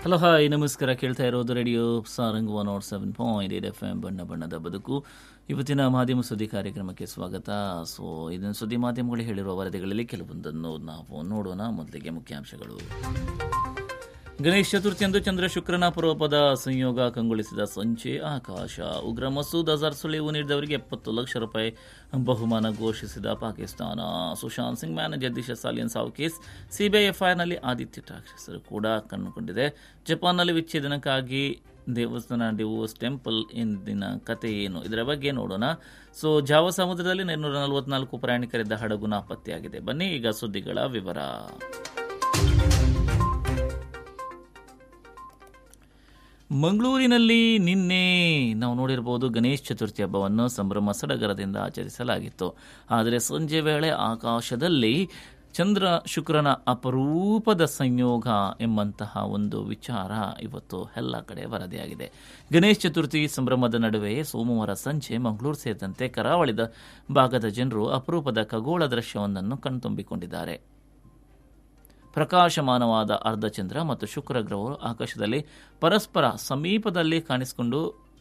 hello hi ನಮಸ್ಕಾರ ಕೇಳ್ತಾ ಇರೋದು radio Sarang one nought seven point eight F M ಬಣ್ಣ ಬಣ್ಣದ ಬದುಕು ಇವತ್ತಿನ ಮಾಧ್ಯಮ ಸುದ್ದಿ ಕಾರ್ಯಕ್ರಮಕ್ಕೆ ಸ್ವಾಗತ ಸೊ ಇದನ್ನು ಸುದ್ದಿ ಮಾಧ್ಯಮಗಳು ಹೇಳಿರುವ ವರದಿಗಳಲ್ಲಿ ಕೆಲವೊಂದನ್ನು ನಾವು ನೋಡೋಣ ಮೊದಲಿಗೆ ಮುಖ್ಯಾಂಶಗಳು ಗಣೇಶ ಚತುರ್ಥಿಯಂದು ಚಂದ್ರ ಶುಕ್ರನ ಪೂರ್ವಪದ ಸಂಯೋಗ ಕಂಗೊಳಿಸಿದ ಸಂಚೆ ಆಕಾಶ ಉಗ್ರ ಮಸೂದ್ ಅಜಾರ್ ಸುಳಿವು ನೀಡಿದವರಿಗೆ ಎಪ್ಪತ್ತು ಲಕ್ಷ ರೂಪಾಯಿ ಬಹುಮಾನ ಘೋಷಿಸಿದ ಪಾಕಿಸ್ತಾನ ಸುಶಾಂತ್ ಸಿಂಗ್ ಮ್ಯಾನೇಜರ್ ದಿಶಾ ಸಾಲಿಯನ್ ಸಾವು ಕೇಸ್ ಸಿಬಿಐ ಎಫ್ಐಆರ್ನಲ್ಲಿ ಆದಿತ್ಯ ಠಾಕ್ರೆ ಹೆಸರು ಕೂಡ ಕಂಡುಕೊಂಡಿದೆ ಜಪಾನ್ನಲ್ಲಿ ವಿಚ್ಛೇದನಕ್ಕಾಗಿ ದೇವಸ್ಥಾನ ಡಿವೋರ್ಸ್ ಟೆಂಪಲ್ ಎಂದಿನ ಕತೆ ಏನು ಇದರ ಬಗ್ಗೆ ನೋಡೋಣ ಸೊ ಜಾವ ಸಮುದ್ರದಲ್ಲಿ ನೂರ ನಲವತ್ನಾಲ್ಕು ಪ್ರಯಾಣಿಕರಿದ್ದ ಹಡಗು ನಾಪತ್ತೆಯಾಗಿದೆ ಬನ್ನಿ ಈಗ ಸುದ್ದಿಗಳ ವಿವರ ಮಂಗಳೂರಿನಲ್ಲಿ ನಿನ್ನೆ ನಾವು ನೋಡಿರಬಹುದು ಗಣೇಶ ಚತುರ್ಥಿ ಹಬ್ಬವನ್ನು ಸಂಭ್ರಮ ಸಡಗರದಿಂದ ಆಚರಿಸಲಾಗಿತ್ತು ಆದರೆ ಸಂಜೆ ವೇಳೆ ಆಕಾಶದಲ್ಲಿ ಚಂದ್ರ ಶುಕ್ರನ ಅಪರೂಪದ ಸಂಯೋಗ ಎಂಬಂತಹ ಒಂದು ವಿಚಾರ ಇವತ್ತು ಎಲ್ಲ ಕಡೆ ವರದಿಯಾಗಿದೆ ಗಣೇಶ ಚತುರ್ಥಿ ಸಂಭ್ರಮದ ನಡುವೆ ಸೋಮವಾರ ಸಂಜೆ ಮಂಗಳೂರು ಸೇರಿದಂತೆ ಕರಾವಳಿದ ಭಾಗದ ಜನರು ಅಪರೂಪದ ಖಗೋಳ ದೃಶ್ಯವೊಂದನ್ನು ಕಣ್ತುಂಬಿಕೊಂಡಿದ್ದಾರೆ ಪ್ರಕಾಶಮಾನವಾದ ಅರ್ಧಚಂದ್ರ ಮತ್ತು ಶುಕ್ರ ಗ್ರಹವು ಆಕಾಶದಲ್ಲಿ ಪರಸ್ಪರ ಸಮೀಪದಲ್ಲಿ ಕಾಣಿಸಿಕೊಂಡು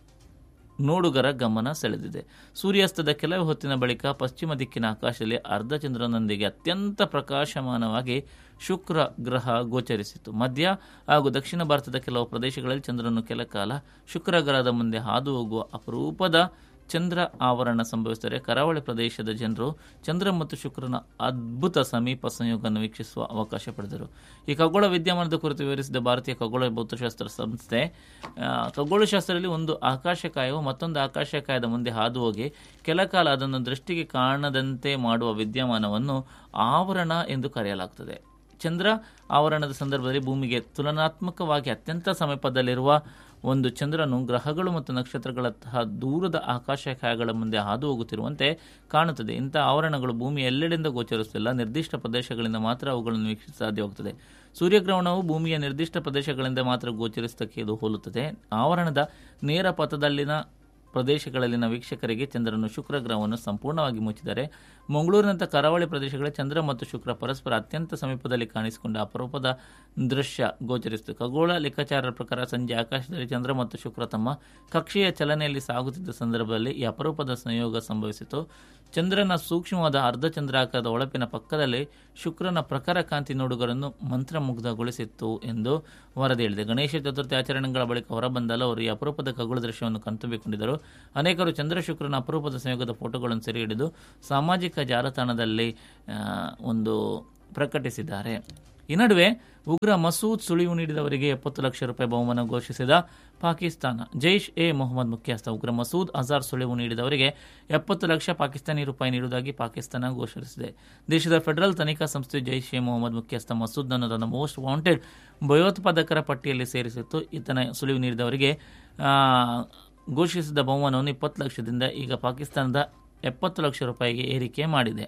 ನೋಡುಗರ ಗಮನ ಸೆಳೆದಿದೆ ಸೂರ್ಯಾಸ್ತದ ಕೆಲವು ಹೊತ್ತಿನ ಬಳಿಕ ಪಶ್ಚಿಮ ದಿಕ್ಕಿನ ಆಕಾಶದಲ್ಲಿ ಅರ್ಧಚಂದ್ರನೊಂದಿಗೆ ಅತ್ಯಂತ ಪ್ರಕಾಶಮಾನವಾಗಿ ಶುಕ್ರ ಗ್ರಹ ಗೋಚರಿಸಿತು ಮಧ್ಯ ಹಾಗೂ ದಕ್ಷಿಣ ಭಾರತದ ಕೆಲವು ಪ್ರದೇಶಗಳಲ್ಲಿ ಚಂದ್ರನು ಕೆಲ ಕಾಲ ಶುಕ್ರ ಗ್ರಹದ ಮುಂದೆ ಹಾದು ಹೋಗುವ ಅಪರೂಪದ ಚಂದ್ರ ಆವರಣ ಸಂಭವಿಸಿದರೆ ಕರಾವಳಿ ಪ್ರದೇಶದ ಜನರು ಚಂದ್ರ ಮತ್ತು ಶುಕ್ರನ ಅದ್ಭುತ ಸಮೀಪ ಸಂಯೋಗವನ್ನು ವೀಕ್ಷಿಸುವ ಅವಕಾಶ ಪಡೆದರು ಈ ಖಗೋಳ ವಿದ್ಯಮಾನದ ಕುರಿತು ವಿವರಿಸಿದ ಭಾರತೀಯ ಖಗೋಳ ಭೌತಶಾಸ್ತ್ರ ಸಂಸ್ಥೆ ಖಗೋಳಶಾಸ್ತ್ರದಲ್ಲಿ ಒಂದು ಆಕಾಶಕಾಯವು ಮತ್ತೊಂದು ಆಕಾಶಕಾಯದ ಮುಂದೆ ಹಾದು ಹೋಗಿ ಕೆಲ ಕಾಲ ಅದನ್ನು ದೃಷ್ಟಿಗೆ ಕಾಣದಂತೆ ಮಾಡುವ ವಿದ್ಯಮಾನವನ್ನು ಆವರಣ ಎಂದು ಕರೆಯಲಾಗುತ್ತದೆ ಚಂದ್ರ ಆವರಣದ ಸಂದರ್ಭದಲ್ಲಿ ಭೂಮಿಗೆ ತುಲನಾತ್ಮಕವಾಗಿ ಅತ್ಯಂತ ಸಮೀಪದಲ್ಲಿರುವ ಒಂದು ಚಂದ್ರನು ಗ್ರಹಗಳು ಮತ್ತು ನಕ್ಷತ್ರಗಳಂತಹ ದೂರದ ಆಕಾಶಕಾಯಗಳ ಮುಂದೆ ಹಾದು ಹೋಗುತ್ತಿರುವಂತೆ ಕಾಣುತ್ತದೆ ಇಂತಹ ಆವರಣಗಳು ಭೂಮಿಯ ಎಲ್ಲೆಡೆಯಿಂದ ಗೋಚರಿಸುತ್ತಿಲ್ಲ ನಿರ್ದಿಷ್ಟ ಪ್ರದೇಶಗಳಿಂದ ಮಾತ್ರ ಅವುಗಳನ್ನು ವೀಕ್ಷಿಸ ಸಾಧ್ಯವಾಗುತ್ತದೆ ಸೂರ್ಯಗ್ರಹಣವು ಭೂಮಿಯ ನಿರ್ದಿಷ್ಟ ಪ್ರದೇಶಗಳಿಂದ ಮಾತ್ರ ಗೋಚರಿಸುವುದಕ್ಕೆ ಇದು ಹೋಲುತ್ತದೆ ಆವರಣದ ನೇರ ಪಥದಲ್ಲಿನ ಪ್ರದೇಶಗಳಲ್ಲಿನ ವೀಕ್ಷಕರಿಗೆ ಚಂದ್ರನು ಶುಕ್ರ ಗ್ರಹವನ್ನು ಸಂಪೂರ್ಣವಾಗಿ ಮುಚ್ಚಿದರೆ ಮಂಗಳೂರಿನಂಥ ಕರಾವಳಿ ಪ್ರದೇಶಗಳ ಚಂದ್ರ ಮತ್ತು ಶುಕ್ರ ಪರಸ್ಪರ ಅತ್ಯಂತ ಸಮೀಪದಲ್ಲಿ ಕಾಣಿಸಿಕೊಂಡ ಅಪರೂಪದ ದೃಶ್ಯ ಗೋಚರಿಸಿತು ಖಗೋಳ ಲೆಕ್ಕಾಚಾರರ ಪ್ರಕಾರ ಸಂಜೆ ಆಕಾಶದಲ್ಲಿ ಚಂದ್ರ ಮತ್ತು ಶುಕ್ರ ತಮ್ಮ ಕಕ್ಷೆಯ ಚಲನೆಯಲ್ಲಿ ಸಾಗುತ್ತಿದ್ದ ಸಂದರ್ಭದಲ್ಲಿ ಈ ಅಪರೂಪದ ಸಂಯೋಗ ಸಂಭವಿಸಿತು ಚಂದ್ರನ ಸೂಕ್ಷ್ಮವಾದ ಅರ್ಧಚಂದ್ರಾಕಾರದ ಒಳಪಿನ ಪಕ್ಕದಲ್ಲಿ ಶುಕ್ರನ ಪ್ರಖರ ಕಾಂತಿ ನೋಡುಗರನ್ನು ಮಂತ್ರಮುಗ್ಧಗೊಳಿಸಿತ್ತು ಎಂದು ವರದಿ ಹೇಳಿದೆ ಗಣೇಶ ಚತುರ್ಥಿ ಆಚರಣೆಗಳ ಬಳಿಕ ಹೊರಬಂದಲು ಅವರು ಈ ಅಪರೂಪದ ಖಗೋಳ ದೃಶ್ಯವನ್ನು ಕಣ್ತುಂಬಿಕೊಂಡಿದ್ದರು ಅನೇಕರು ಚಂದ್ರ ಶುಕ್ರನ ಅಪರೂಪದ ಸಂಯೋಗದ ಫೋಟೋಗಳನ್ನು ಸೆರೆ ಹಿಡಿದು ಸಾಮಾಜಿಕ ಜಾಲತಾಣದಲ್ಲಿ ಒಂದು ಪ್ರಕಟಿಸಿದ್ದಾರೆ ಈ ನಡುವೆ ಉಗ್ರ ಮಸೂದ್ ಸುಳಿವು ನೀಡಿದವರಿಗೆ ಎಪ್ಪತ್ತು ಲಕ್ಷ ರೂಪಾಯಿ ಬಹುಮಾನ ಘೋಷಿಸಿದ ಪಾಕಿಸ್ತಾನ ಜೈಷ್ ಎ ಮೊಹಮ್ಮದ್ ಮುಖ್ಯಸ್ಥ ಉಗ್ರ ಮಸೂದ್ ಅಜಾರ್ ಸುಳಿವು ನೀಡಿದವರಿಗೆ ಎಪ್ಪತ್ತು ಲಕ್ಷ ಪಾಕಿಸ್ತಾನಿ ರೂಪಾಯಿ ನೀಡುವುದಾಗಿ ಪಾಕಿಸ್ತಾನ ಘೋಷಿಸಿದೆ ದೇಶದ ಫೆಡರಲ್ ತನಿಖಾ ಸಂಸ್ಥೆ ಜೈಷ್ ಎ ಮೊಹಮ್ಮದ್ ಮುಖ್ಯಸ್ಥ ಮಸೂದ್ನನ್ನು ತನ್ನ ಮೋಸ್ಟ್ ವಾಂಟೆಡ್ ಭಯೋತ್ಪಾದಕರ ಪಟ್ಟಿಯಲ್ಲಿ ಸೇರಿಸಿತ್ತು ಈತನ ಸುಳಿವು ನೀಡಿದವರಿಗೆ ಘೋಷಿಸಿದ ಬಹುಮಾನವನ್ನು ಇಪ್ಪತ್ತು ಲಕ್ಷದಿಂದ ಈಗ ಪಾಕಿಸ್ತಾನದ ಎಪ್ಪತ್ತು ಲಕ್ಷ ರೂಪಾಯಿಗೆ ಏರಿಕೆ ಮಾಡಿದೆ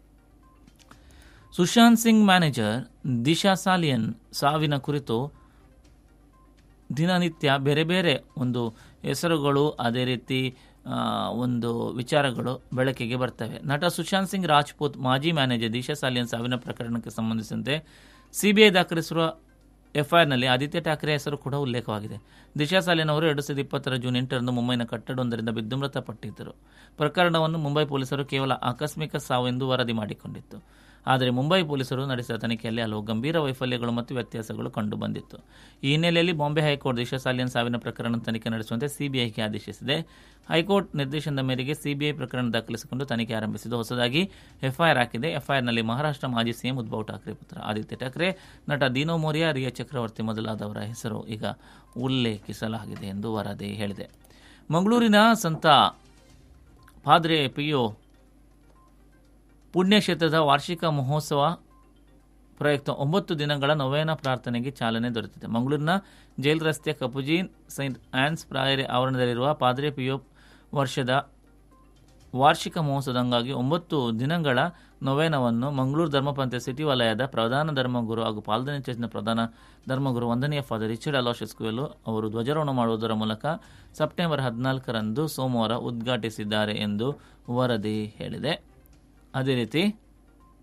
ಸುಶಾಂತ್ ಸಿಂಗ್ ಮ್ಯಾನೇಜರ್ ದಿಶಾ ಸಾಲಿಯನ್ ಸಾವಿನ ಕುರಿತು ದಿನನಿತ್ಯ ಬೇರೆ ಬೇರೆ ಒಂದು ಹೆಸರುಗಳು ಅದೇ ರೀತಿ ಒಂದು ವಿಚಾರಗಳು ಬೆಳಕಿಗೆ ಬರ್ತವೆ ನಟ ಸುಶಾಂತ್ ಸಿಂಗ್ ರಾಜ್ಪೂತ್ ಮಾಜಿ ಮ್ಯಾನೇಜರ್ ದಿಶಾ ಸಾಲಿಯನ್ ಸಾವಿನ ಪ್ರಕರಣಕ್ಕೆ ಸಂಬಂಧಿಸಿದಂತೆ ಸಿಬಿಐ ದಾಖಲಿಸಿರುವ ಎಫ್ಐಆರ್ನಲ್ಲಿ ಆದಿತ್ಯ ಠಾಕ್ರೆ ಹೆಸರು ಕೂಡ ಉಲ್ಲೇಖವಾಗಿದೆ ದಿಶಾ ಸಾಲಿಯನ್ ಅವರು ಎರಡು ಸಾವಿರದ ಇಪ್ಪತ್ತರ ಜೂನ್ ಎಂಟರಂದು ಮುಂಬೈನ ಕಟ್ಟಡವೊಂದರಿಂದ ಬಿದ್ದು ಮೃತಪಟ್ಟಿದ್ದರು ಪ್ರಕರಣವನ್ನು ಮುಂಬೈ ಪೊಲೀಸರು ಕೇವಲ ಆಕಸ್ಮಿಕ ಸಾವು ಎಂದು ವರದಿ ಮಾಡಿಕೊಂಡಿತ್ತು ಆದರೆ ಮುಂಬೈ ಪೊಲೀಸರು ನಡೆಸಿದ ತನಿಖೆಯಲ್ಲಿ ಹಲವು ಗಂಭೀರ ವೈಫಲ್ಯಗಳು ಮತ್ತು ವ್ಯತ್ಯಾಸಗಳು ಕಂಡುಬಂದಿತ್ತು ಈ ಹಿನ್ನೆಲೆಯಲ್ಲಿ ಬಾಂಬೆ ಹೈಕೋರ್ಟ್ ದಿಶಾ ಸಾಲಿಯನ್ ಸಾವಿನ ಪ್ರಕರಣ ತನಿಖೆ ನಡೆಸುವಂತೆ ಸಿಬಿಐಗೆ ಆದೇಶಿಸಿದೆ ಹೈಕೋರ್ಟ್ ನಿರ್ದೇಶನದ ಮೇರೆಗೆ ಸಿಬಿಐ ಪ್ರಕರಣ ದಾಖಲಿಸಿಕೊಂಡು ತನಿಖೆ ಆರಂಭಿಸಿದ್ದು ಹೊಸದಾಗಿ ಎಫ್ಐಆರ್ ಹಾಕಿದೆ ಎಫ್ಐಆರ್ನಲ್ಲಿ ಮಹಾರಾಷ್ಟ್ರ ಮಾಜಿ ಸಿಎಂ ಉದ್ಧವ್ ಠಾಕ್ರೆ ಪುತ್ರ ಆದಿತ್ಯ ಠಾಕ್ರೆ ನಟ ದೀನೋ ಮೋರಿಯಾ ರಿಯಾ ಚಕ್ರವರ್ತಿ ಮೊದಲಾದವರ ಹೆಸರು ಈಗ ಉಲ್ಲೇಖಿಸಲಾಗಿದೆ ಎಂದು ವರದಿ ಹೇಳಿದೆ ಮಂಗಳೂರಿನ ಸಂತ ಪಾದ್ರೆ ಪಿಯೋ ಪುಣ್ಯಕ್ಷೇತ್ರದ ವಾರ್ಷಿಕ ಮಹೋತ್ಸವ ಪ್ರಯುಕ್ತ ಒಂಬತ್ತು ದಿನಗಳ ನವೇನ ಪ್ರಾರ್ಥನೆಗೆ ಚಾಲನೆ ದೊರೆತಿದೆ ಮಂಗಳೂರಿನ ಜೈಲ್ ರಸ್ತೆಯ ಕಪುಜೀನ್ ಸೈಂಟ್ ಆನ್ಸ್ ಪ್ರಾಯರಿ ಆವರಣದಲ್ಲಿರುವ ಪಾದ್ರೆ ಪಿಯೋ ವರ್ಷದ ವಾರ್ಷಿಕ ಮಹೋತ್ಸವದ ಅಂಗಾಗಿ ಒಂಬತ್ತು ದಿನಗಳ ನೊವೇನವನ್ನು ಮಂಗಳೂರು ಧರ್ಮಪಂಥ ಸಿಟಿ ವಲಯದ ಪ್ರಧಾನ ಧರ್ಮಗುರು ಹಾಗೂ ಪಾಲ್ದನೆ ಚರ್ಚ್ನ ಪ್ರಧಾನ ಧರ್ಮಗುರು ವಂದನೀಯ ಫಾದರ್ ರಿಚರ್ಡ್ ಅಲೋಷಸ್ ಕುವೆಲು ಅವರು ಧ್ವಜಾರೋಹಣ ಮಾಡುವುದರ ಮೂಲಕ ಸೆಪ್ಟೆಂಬರ್ ಹದಿನಾಲ್ಕರಂದು ಸೋಮವಾರ ಉದ್ಘಾಟಿಸಿದ್ದಾರೆ ಎಂದು ವರದಿ ಹೇಳಿದೆ ಅದೇ ರೀತಿ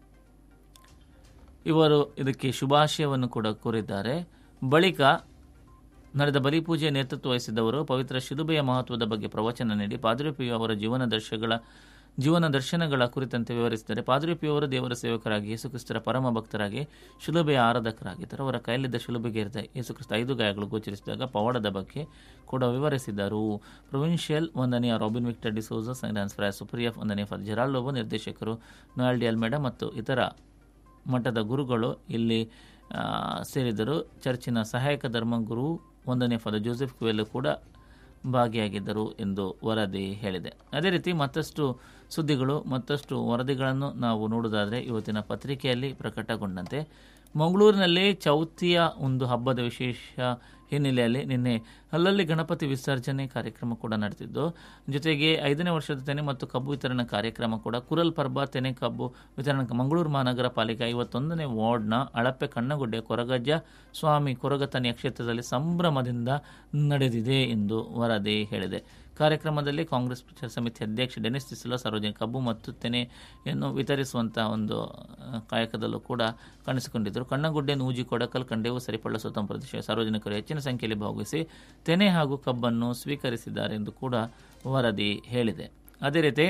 ಇವರು ಇದಕ್ಕೆ ಶುಭಾಶಯವನ್ನು ಕೂಡ ಕೋರಿದ್ದಾರೆ ಬಳಿಕ ನಡೆದ ಬಲಿಪೂಜೆ ನೇತೃತ್ವ ವಹಿಸಿದ್ದವರು ಪವಿತ್ರ ಶಿಲುಬೆಯ ಮಹತ್ವದ ಬಗ್ಗೆ ಪ್ರವಚನ ನೀಡಿ ಪಾದ್ರಿ ಪಿಯು ಅವರ ಜೀವನ ದರ್ಶಗಳ ಜೀವನ ದರ್ಶನಗಳ ಕುರಿತಂತೆ ವಿವರಿಸಿದ್ದಾರೆ ಪಾದ್ರಿ ಪಿಯು ಅವರು ದೇವರ ಸೇವಕರಾಗಿ ಯೇಸುಕ್ರಿಸ್ತರ ಪರಮ ಭಕ್ತರಾಗಿ ಶಿಲುಬೆಯ ಆರಾಧಕರಾಗಿದ್ದರು ಅವರ ಕೈಯಲ್ಲಿದ್ದ ಶಿಲುಬೆಗೆ ಇರಿದ ಯೇಸುಕ್ರಿಸ್ತ ಐದು ಗಾಯಗಳು ಗೋಚರಿಸಿದಾಗ ಪವಾಡದ ಬಗ್ಗೆ ಕೂಡ ವಿವರಿಸಿದರು ಪ್ರೊವಿನ್ಷಿಯಲ್ ಒಂದನೆಯ ರಾಬಿನ್ ವಿಕ್ಟರ್ ಡಿಸೋಜಾ ಸೈನ್ಸ್ ಫ್ರಾಯ್ ಸುಪ್ರಿಯಫ್ ಒಂದನೇ ಫಾದರ್ ಜೆರಾಲ್ ಲೋಬೋ ನಿರ್ದೇಶಕರು ನೋಯಲ್ ಡಿ ಅಲ್ಮೇಡ ಮತ್ತು ಇತರ ಮಠದ ಗುರುಗಳು ಇಲ್ಲಿ ಆ, ಸೇರಿದರು ಚರ್ಚಿನ ಸಹಾಯಕ ಧರ್ಮಗುರು ಒಂದನೇ ಫಾದರ್ ಜೋಸೆಫ್ ಕುವೆಲ್ ಕೂಡ ಭಾಗಿಯಾಗಿದ್ದರು ಎಂದು ವರದಿ ಹೇಳಿದೆ ಅದೇ ರೀತಿ ಮತ್ತಷ್ಟು ಸುದ್ದಿಗಳು ಮತ್ತಷ್ಟು ವರದಿಗಳನ್ನು ನಾವು ನೋಡುವುದಾದರೆ ಇವತ್ತಿನ ಪತ್ರಿಕೆಯಲ್ಲಿ ಪ್ರಕಟಗೊಂಡಂತೆ ಮಂಗಳೂರಿನಲ್ಲಿ ಚೌತಿಯ ಒಂದು ಹಬ್ಬದ ವಿಶೇಷ ಹಿನ್ನೆಲೆಯಲ್ಲಿ ನಿನ್ನೆ ಅಲ್ಲಲ್ಲಿ ಗಣಪತಿ ವಿಸರ್ಜನೆ ಕಾರ್ಯಕ್ರಮ ಕೂಡ ನಡೆದಿದ್ದು ಜೊತೆಗೆ ಐದನೇ ವರ್ಷದ ತೆನೆ ಮತ್ತು ಕಬ್ಬು ವಿತರಣಾ ಕಾರ್ಯಕ್ರಮ ಕೂಡ ಕುರಲ್ ಪರ್ಬ ತೆನೆ ಕಬ್ಬು ವಿತರಣಾ ಮಂಗಳೂರು ಮಹಾನಗರ ಪಾಲಿಕೆ ಐವತ್ತೊಂದನೇ ವಾರ್ಡ್ನ ಅಳಪೆ ಕಣ್ಣಗುಡ್ಡೆ ಕೊರಗಜ್ಜ ಸ್ವಾಮಿ ಕೊರಗತನಿಯ ಕ್ಷೇತ್ರದಲ್ಲಿ ಸಂಭ್ರಮದಿಂದ ನಡೆದಿದೆ ಎಂದು ವರದಿ ಹೇಳಿದೆ ಕಾರ್ಯಕ್ರಮದಲ್ಲಿ ಕಾಂಗ್ರೆಸ್ ಪ್ರಚಾರ ಸಮಿತಿ ಅಧ್ಯಕ್ಷ ಡೆನಿಸ್ ತಿಸ್ಲಾ ಸಾರ್ವಜನಿಕ ಕಬ್ಬು ಮತ್ತು ತೆನೆಯನ್ನು ವಿತರಿಸುವಂತಹ ಒಂದು ಆ, ಕಾಯಕದಲ್ಲೂ ಕೂಡ ಕಾಣಿಸಿಕೊಂಡಿದ್ದರು ಕಣ್ಣಗುಡ್ಡೆ ನೂಜಿ ಕೊಡಕಲ್ ಕಂಡೇವು ಸರಿಪಳ್ಳ ಸ್ವತಂತ್ರ ಪ್ರದೇಶ ಸಾರ್ವಜನಿಕರು ಹೆಚ್ಚಿನ ಸಂಖ್ಯೆಯಲ್ಲಿ ಭಾಗವಹಿಸಿ ತೆನೆ ಹಾಗೂ ಕಬ್ಬನ್ನು ಸ್ವೀಕರಿಸಿದ್ದಾರೆ ಎಂದು ಕೂಡ ವರದಿ ಹೇಳಿದೆ ಅದೇ ರೀತಿ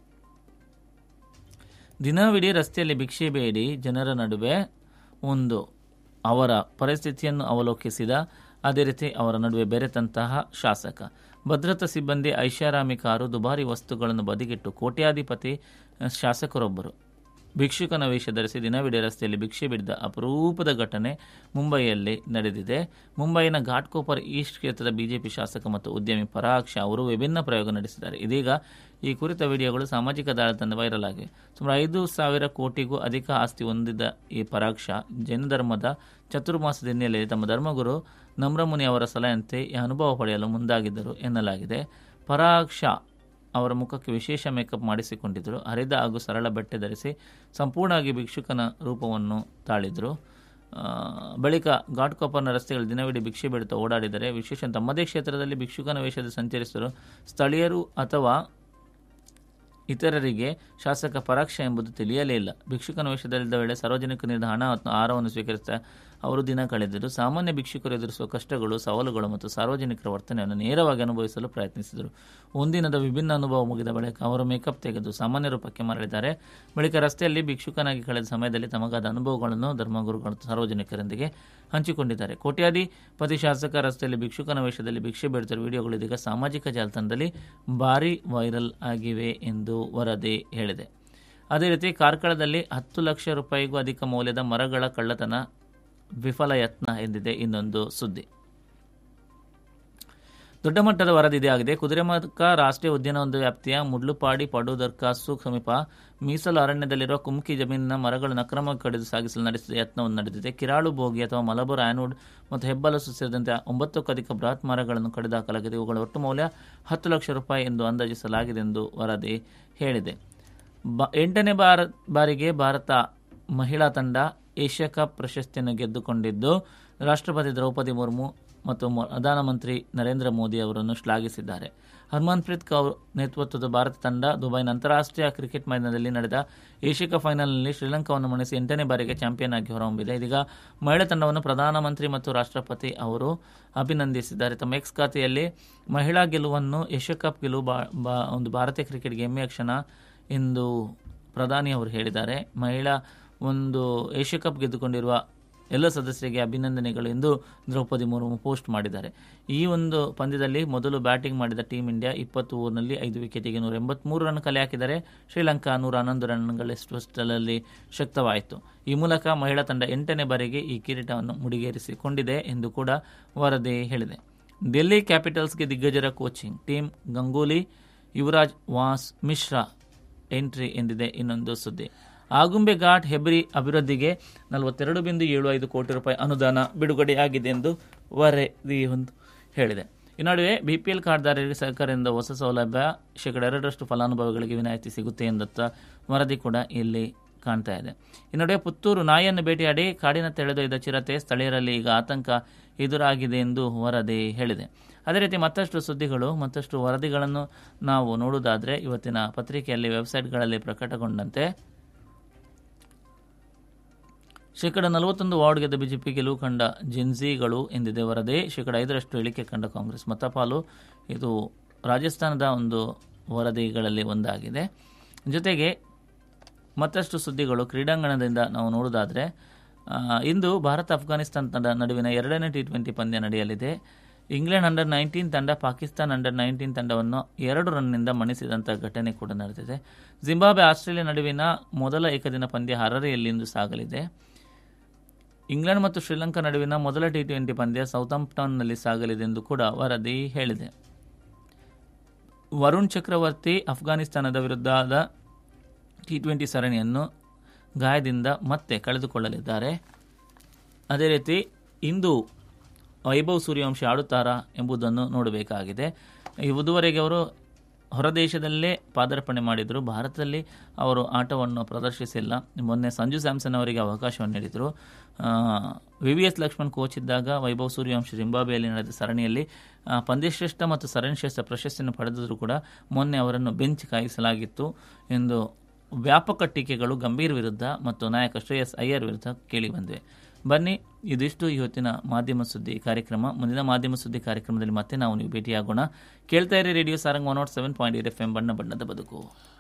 ದಿನವಿಡೀ ರಸ್ತೆಯಲ್ಲಿ ಭಿಕ್ಷೆ ಬೇಡಿ ಜನರ ನಡುವೆ ಒಂದು ಅವರ ಪರಿಸ್ಥಿತಿಯನ್ನು ಅವಲೋಕಿಸಿದ ಅದೇ ರೀತಿ ಅವರ ನಡುವೆ ಬೆರೆತಂತಹ ಶಾಸಕ ಭದ್ರತಾ ಸಿಬ್ಬಂದಿ ಐಷಾರಾಮಿ ಕಾರು ದುಬಾರಿ ವಸ್ತುಗಳನ್ನು ಬದಿಗಿಟ್ಟು ಕೋಟ್ಯಾಧಿಪತಿ ಅಹ್, ಶಾಸಕರೊಬ್ಬರು ಭಿಕ್ಷುಕನ ವೇಷ ಧರಿಸಿ ದಿನವಿಡೀ ರಸ್ತೆಯಲ್ಲಿ ಭಿಕ್ಷೆ ಬಿಡಿದ ಅಪರೂಪದ ಘಟನೆ ಮುಂಬೈಯಲ್ಲಿ ನಡೆದಿದೆ ಮುಂಬೈನ ಘಾಟ್ಕೋಪರ್ ಈಸ್ಟ್ ಕ್ಷೇತ್ರದ ಬಿಜೆಪಿ ಶಾಸಕ ಮತ್ತು ಉದ್ಯಮಿ ಪರಾಕ್ಷ ಅವರು ವಿಭಿನ್ನ ಪ್ರಯೋಗ ನಡೆಸಿದ್ದಾರೆ ಇದೀಗ ಈ ಕುರಿತ ವಿಡಿಯೋಗಳು ಸಾಮಾಜಿಕ ಜಾಲತಾಣ ವೈರಲ್ ಆಗಿವೆ ಸುಮಾರು ಐದು ಸಾವಿರ ಕೋಟಿಗೂ ಅಧಿಕ ಆಸ್ತಿ ಹೊಂದಿದ್ದ ಈ ಪರಾಕ್ಷ ಜೈನ ಧರ್ಮದ ಚತುರ್ಮಾಸದ ಹಿನ್ನೆಲೆಯಲ್ಲಿ ತಮ್ಮ ಧರ್ಮಗುರು ನಮ್ರಮುನಿ ಅವರ ಸಲಹೆಯಂತೆ ಈ ಅನುಭವ ಪಡೆಯಲು ಮುಂದಾಗಿದ್ದರು ಎನ್ನಲಾಗಿದೆ ಪರಾಕ್ಷ ಅವರ ಮುಖಕ್ಕೆ ವಿಶೇಷ ಮೇಕಪ್ ಮಾಡಿಸಿಕೊಂಡಿದ್ದರು ಹರಿದ ಹಾಗೂ ಸರಳ ಬಟ್ಟೆ ಧರಿಸಿ ಸಂಪೂರ್ಣವಾಗಿ ಭಿಕ್ಷುಕನ ರೂಪವನ್ನು ತಾಳಿದರು ಆ, ಬಳಿಕ ಘಾಟ್ಕೊಪ್ಪರ್ನ ರಸ್ತೆಗಳು ದಿನವಿಡೀ ಭಿಕ್ಷೆ ಬಿಡುತ್ತಾ ಓಡಾಡಿದರೆ ವಿಶೇಷ ತಮ್ಮದೇ ಕ್ಷೇತ್ರದಲ್ಲಿ ಭಿಕ್ಷುಕನ ವೇಷದ ಸಂಚರಿಸಿದರು ಸ್ಥಳೀಯರು ಅಥವಾ ಇತರರಿಗೆ ಶಾಸಕ ಪರಾಕ್ಷ ಎಂಬುದು ತಿಳಿಯಲೇ ಇಲ್ಲ ಭಿಕ್ಷುಕನ ವೇಷದಲ್ಲಿದ್ದ ವೇಳೆ ಸಾರ್ವಜನಿಕರಿಂದ ಹಣ ಮತ್ತು ಆಹಾರವನ್ನು ಸ್ವೀಕರಿಸುತ್ತಾ ಅವರು ದಿನ ಕಳೆದರು ಸಾಮಾನ್ಯ ಭಿಕ್ಷುಕರು ಎದುರಿಸುವ ಕಷ್ಟಗಳು ಸವಾಲುಗಳು ಮತ್ತು ಸಾರ್ವಜನಿಕರ ವರ್ತನೆಯನ್ನು ನೇರವಾಗಿ ಅನುಭವಿಸಲು ಪ್ರಯತ್ನಿಸಿದರು ಒಂದಿನದ ವಿಭಿನ್ನ ಅನುಭವ ಮುಗಿದ ಬಳಿಕ ಅವರು ಮೇಕಪ್ ತೆಗೆದು ಸಾಮಾನ್ಯ ರೂಪಕ್ಕೆ ಮರಳಿದ್ದಾರೆ ಬಳಿಕ ರಸ್ತೆಯಲ್ಲಿ ಭಿಕ್ಷುಕನಾಗಿ ಕಳೆದ ಸಮಯದಲ್ಲಿ ತಮಗಾದ ಅನುಭವಗಳನ್ನು ಧರ್ಮಗುರುಗಳು ಸಾರ್ವಜನಿಕರೊಂದಿಗೆ ಹಂಚಿಕೊಂಡಿದ್ದಾರೆ ಕೋಟ್ಯಾಧಿಪತಿ ಶಾಸಕ ರಸ್ತೆಯಲ್ಲಿ ಭಿಕ್ಷುಕನ ವೇಷದಲ್ಲಿ ಭಿಕ್ಷೆ ಬೇಡುತ್ತಿರುವ ವಿಡಿಯೋಗಳು ಇದೀಗ ಸಾಮಾಜಿಕ ಜಾಲತಾಣದಲ್ಲಿ ಭಾರಿ ವೈರಲ್ ಆಗಿವೆ ಎಂದು ವರದಿ ಹೇಳಿದೆ ಅದೇ ರೀತಿ ಕಾರ್ಕಳದಲ್ಲಿ ಹತ್ತು ಲಕ್ಷ ರೂಪಾಯಿಗೂ ಅಧಿಕ ಮೌಲ್ಯದ ಮರಗಳ ಕಳ್ಳತನ ವಿಫಲ ಯತ್ನ ಎಂದಿದೆ ಇನ್ನೊಂದು ಸುದ್ದಿ ದೊಡ್ಡ ಮಟ್ಟದ ವರದಿ ಇದಾಗಿದೆ ಕುದುರೆಮುಖ ರಾಷ್ಟ್ರೀಯ ಉದ್ಯಾನವನದ ವ್ಯಾಪ್ತಿಯ ಮುಡ್ಲುಪಾಡಿ ಪಡುದರ್ಕಾಸು ಸಮೀಪ ಮೀಸಲು ಅರಣ್ಯದಲ್ಲಿರುವ ಕುಮ್ಕಿ ಜಮೀನಿನ ಮರಗಳನ್ನು ಅಕ್ರಮವಾಗಿ ಕಡಿದು ಸಾಗಿಸಲು ನಡೆಸಿದ ಯತ್ನವನ್ನು ನಡೆದಿದೆ ಕಿರಾಳು ಬೋಗಿ ಅಥವಾ ಮಲಬರ್ ಆ್ಯನ್ವುಡ್ ಮತ್ತು ಹೆಬ್ಬಲಸು ಸೇರಿದಂತೆ ಒಂಬತ್ತಕ್ಕೂ ಅಧಿಕ ಬೃಹತ್ ಮರಗಳನ್ನು ಕಡಿದು ಹಾಕಲಾಗಿದೆ ಇವುಗಳ ಒಟ್ಟು ಮೌಲ್ಯ ಹತ್ತು ಲಕ್ಷ ರೂಪಾಯಿ ಎಂದು ಅಂದಾಜಿಸಲಾಗಿದೆ ಎಂದು ವರದಿ ಹೇಳಿದೆ ಬ ಎಂಟನೇ ಬಾರ ಬಾರಿಗೆ ಭಾರತ ಮಹಿಳಾ ತಂಡ ಏಷ್ಯಾ ಕಪ್ ಪ್ರಶಸ್ತಿಯನ್ನು ಗೆದ್ದುಕೊಂಡಿದ್ದು ರಾಷ್ಟ್ರಪತಿ ದ್ರೌಪದಿ ಮುರ್ಮು ಮತ್ತು ಮ- ಪ್ರಧಾನಮಂತ್ರಿ ನರೇಂದ್ರ ಮೋದಿ ಅವರನ್ನು ಶ್ಲಾಘಿಸಿದ್ದಾರೆ ಹರ್ಮನ್ಪ್ರೀತ್ ಕೌರ್ ನೇತೃತ್ವದ ಭಾರತ ತಂಡ ದುಬೈನ ಅಂತಾರಾಷ್ಟ್ರೀಯ ಕ್ರಿಕೆಟ್ ಮೈದಾನದಲ್ಲಿ ನಡೆದ ಏಷ್ಯಾ ಕಪ್ ಫೈನಲ್ನಲ್ಲಿ ಶ್ರೀಲಂಕಾವನ್ನು ಮಣಿಸಿ ಎಂಟನೇ ಬಾರಿಗೆ ಚಾಂಪಿಯನ್ ಆಗಿ ಹೊರಹೊಮ್ಮಿದೆ ಇದೀಗ ಮಹಿಳಾ ತಂಡವನ್ನು ಪ್ರಧಾನಮಂತ್ರಿ ಮತ್ತು ರಾಷ್ಟ್ರಪತಿ ಅವರು ಅಭಿನಂದಿಸಿದ್ದಾರೆ ತಮ್ಮ ಎಕ್ಸ್ ಖಾತೆಯಲ್ಲಿ ಮಹಿಳಾ ಗೆಲುವನ್ನು ಏಷ್ಯಾ ಕಪ್ ಗೆಲುವು ಬಾ- ಬಾ- ಒಂದು ಭಾರತೀಯ ಕ್ರಿಕೆಟ್ಗೆ ಹೆಮ್ಮೆಯ ಕ್ಷಣ ಎಂದು ಪ್ರಧಾನಿ ಅವರು ಹೇಳಿದ್ದಾರೆ ಮಹಿಳಾ ಒಂದು ಏಷ್ಯಾ ಕಪ್ ಗೆದ್ದುಕೊಂಡಿರುವ ಎಲ್ಲ ಸದಸ್ಯರಿಗೆ ಅಭಿನಂದನೆಗಳು ಎಂದು ದ್ರೌಪದಿ ಮುರ್ಮು ಪೋಸ್ಟ್ ಮಾಡಿದ್ದಾರೆ ಈ ಒಂದು ಪಂದ್ಯದಲ್ಲಿ ಮೊದಲು ಬ್ಯಾಟಿಂಗ್ ಮಾಡಿದ ಟೀಂ ಇಂಡಿಯಾ ಇಪ್ಪತ್ತು ಓವರ್ನಲ್ಲಿ ಐದು ವಿಕೆಟಿಗೆ ನೂರ ಎಂಬತ್ಮೂರು ರನ್ ಕಲೆ ಹಾಕಿದರೆ ಶ್ರೀಲಂಕಾ ನೂರ ಹನ್ನೊಂದು ರನ್ಗಳಷ್ಟರಲ್ಲಿ ಶಕ್ತವಾಯಿತು ಈ ಮೂಲಕ ಮಹಿಳಾ ತಂಡ ಎಂಟನೇ ಬಾರಿಗೆ ಈ ಕಿರೀಟವನ್ನು ಮುಡಿಗೇರಿಸಿಕೊಂಡಿದೆ ಎಂದು ಕೂಡ ವರದಿ ಹೇಳಿದೆ ಡೆಲ್ಲಿ ಕ್ಯಾಪಿಟಲ್ಸ್ಗೆ ದಿಗ್ಗಜರ coaching team Ganguly Yuvraj Vaas Mishra entry ಎಂದಿದೆ ಇನ್ನೊಂದು ಸುದ್ದಿ ಆಗುಂಬೆ ಘಾಟ್ ಹೆಬ್ರಿ ಅಭಿವೃದ್ಧಿಗೆ ನಲವತ್ತೆರಡು ಬಿಂದು ಏಳು ಐದು ಕೋಟಿ ರೂಪಾಯಿ ಅನುದಾನ ಬಿಡುಗಡೆಯಾಗಿದೆ ಎಂದು ವರದಿ ಒಂದು ಹೇಳಿದೆ ಈ ನಡುವೆ ಬಿಪಿಎಲ್ ಕಾರ್ಡ್ದಾರರಿಗೆ ಸರ್ಕಾರದಿಂದ ಹೊಸ ಸೌಲಭ್ಯ ಶೇಕಡ ಎರಡರಷ್ಟು ಫಲಾನುಭವಿಗಳಿಗೆ ವಿನಾಯಿತಿ ಸಿಗುತ್ತೆ ಎಂದತ್ತ ವರದಿ ಕೂಡ ಇಲ್ಲಿ ಕಾಣ್ತಾ ಇದೆ ಈ ನಡುವೆ ಪುತ್ತೂರು ನಾಯಿಯನ್ನು ಭೇಟಿಯಾಡಿ ಕಾಡಿನ ತೆಳೆದೊಯ್ದ ಚಿರತೆ ಸ್ಥಳೀಯರಲ್ಲಿ ಈಗ ಆತಂಕ ಎದುರಾಗಿದೆ ಎಂದು ವರದಿ ಹೇಳಿದೆ ಅದೇ ರೀತಿ ಮತ್ತಷ್ಟು ಸುದ್ದಿಗಳು ಮತ್ತಷ್ಟು ವರದಿಗಳನ್ನು ನಾವು ನೋಡುವುದಾದರೆ ಇವತ್ತಿನ ಪತ್ರಿಕೆಯಲ್ಲಿ ವೆಬ್ಸೈಟ್ಗಳಲ್ಲಿ ಪ್ರಕಟಗೊಂಡಂತೆ ಶೇಕಡ ನಲವತ್ತೊಂದು ವಾರ್ಡ್ ಗೆದ್ದ ಬಿಜೆಪಿ ಗೆಲುವು ಕಂಡ ಜಿನ್ಸಿಗಳು ಎಂದಿದೆ ವರದಿ ಶೇಕಡ ಐದರಷ್ಟು ಇಳಿಕೆ ಕಂಡ ಕಾಂಗ್ರೆಸ್ ಮತಪಾಲು ಇದು ರಾಜಸ್ಥಾನದ ಒಂದು ವರದಿಗಳಲ್ಲಿ ಒಂದಾಗಿದೆ ಜೊತೆಗೆ ಮತ್ತಷ್ಟು ಸುದ್ದಿಗಳು ಕ್ರೀಡಾಂಗಣದಿಂದ ನಾವು ನೋಡೋದಾದರೆ ಆ, ಇಂದು ಭಾರತ ಅಫ್ಘಾನಿಸ್ತಾನ ತಂಡ ನಡುವಿನ ಎರಡನೇ ಟಿ ಟ್ವೆಂಟಿ ಪಂದ್ಯ ನಡೆಯಲಿದೆ ಇಂಗ್ಲೆಂಡ್ ಅಂಡರ್ ನೈನ್ಟೀನ್ ತಂಡ ಪಾಕಿಸ್ತಾನ ಅಂಡರ್ ನೈನ್ಟೀನ್ ತಂಡವನ್ನು ಎರಡು ರನ್ನಿಂದ ಮಣಿಸಿದಂಥ ಘಟನೆ ಕೂಡ ನಡೆದಿದೆ ಜಿಂಬಾಬ್ವೆ ಆಸ್ಟ್ರೇಲಿಯಾ ನಡುವಿನ ಮೊದಲ ಏಕದಿನ ಪಂದ್ಯ ಹರರೆಯಲ್ಲಿ ಇಂದು ಸಾಗಲಿದೆ ಇಂಗ್ಲೆಂಡ್ ಮತ್ತು ಶ್ರೀಲಂಕಾ ನಡುವಿನ ಮೊದಲ ಟಿ ಟ್ವೆಂಟಿ ಪಂದ್ಯ ಸೌತಾಂಪ್ಟನ್ನಲ್ಲಿ ಸಾಗಲಿದೆ ಎಂದು ಕೂಡ ವರದಿ ಹೇಳಿದೆ ವರುಣ್ ಚಕ್ರವರ್ತಿ ಅಫ್ಘಾನಿಸ್ತಾನದ ವಿರುದ್ಧದ ಟಿ ಟ್ವೆಂಟಿ ಸರಣಿಯನ್ನು ಗಾಯದಿಂದ ಮತ್ತೆ ಕಳೆದುಕೊಳ್ಳಲಿದ್ದಾರೆ ಅದೇ ರೀತಿ ಇಂದು ವೈಭವ್ ಸೂರ್ಯವಂಶಿ ಆಡುತ್ತಾರಾ ಎಂಬುದನ್ನು ನೋಡಬೇಕಾಗಿದೆ ಇದುವರೆಗೆ ಅವರು ಹೊರದೇಶದಲ್ಲೇ ಪಾದಾರ್ಪಣೆ ಮಾಡಿದರು ಭಾರತದಲ್ಲಿ ಅವರು ಆಟವನ್ನು ಪ್ರದರ್ಶಿಸಿಲ್ಲ ಮೊನ್ನೆ ಸಂಜು ಸ್ಯಾಮ್ಸನ್ ಅವರಿಗೆ ಅವಕಾಶವನ್ನು ನೀಡಿದರು V V S Laxman coach ಇದ್ದಾಗ ವೈಭವ್ ಸೂರ್ಯವಂಶಿ ಜಿಂಬಾಬ್ವೆಯಲ್ಲಿ ನಡೆದ ಸರಣಿಯಲ್ಲಿ ಆ, ಪಂದ್ಯಶ್ರೇಷ್ಠ ಮತ್ತು ಸರಣಿಶ್ರೇಷ್ಠ ಪ್ರಶಸ್ತಿಯನ್ನು ಪಡೆದಿದ್ದರೂ ಕೂಡ ಮೊನ್ನೆ ಅವರನ್ನು ಬೆಂಚ್ ಕಾಯಿಸಲಾಗಿತ್ತು ಎಂದು ವ್ಯಾಪಕ ಟೀಕೆಗಳು ಗಂಭೀರ್ ವಿರುದ್ಧ ಮತ್ತು ನಾಯಕ ಶ್ರೇಯಸ್ ಅಯ್ಯರ್ ವಿರುದ್ಧ ಕೇಳಿ ಬಂದಿವೆ ಬನ್ನಿ ಇದಿಷ್ಟು ಇವತ್ತಿನ ಮಾಧ್ಯಮ ಸುದ್ದಿ ಕಾರ್ಯಕ್ರಮ ಮುಂದಿನ ಮಾಧ್ಯಮ ಸುದ್ದಿ ಕಾರ್ಯಕ್ರಮದಲ್ಲಿ ಮತ್ತೆ ನಾವು ನೀವು ಭೇಟಿಯಾಗೋಣ ಕೇಳ್ತಾ ಇರಿ radio Sarang one nought seven point eight F M ಬಣ್ಣ ಬಣ್ಣದ ಬದುಕು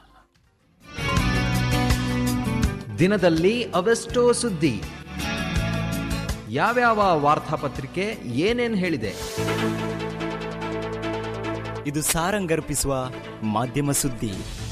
ದಿನದಲ್ಲಿ ಅವೆಷ್ಟೋ ಸುದ್ದಿ ಯಾವ್ಯಾವ ವಾರ್ತಾಪತ್ರಿಕೆ ಏನೇನ್ ಹೇಳಿದೆ ಇದು ಸಾರಂಗರ್ಪಿಸುವ ಮಾಧ್ಯಮ ಸುದ್ದಿ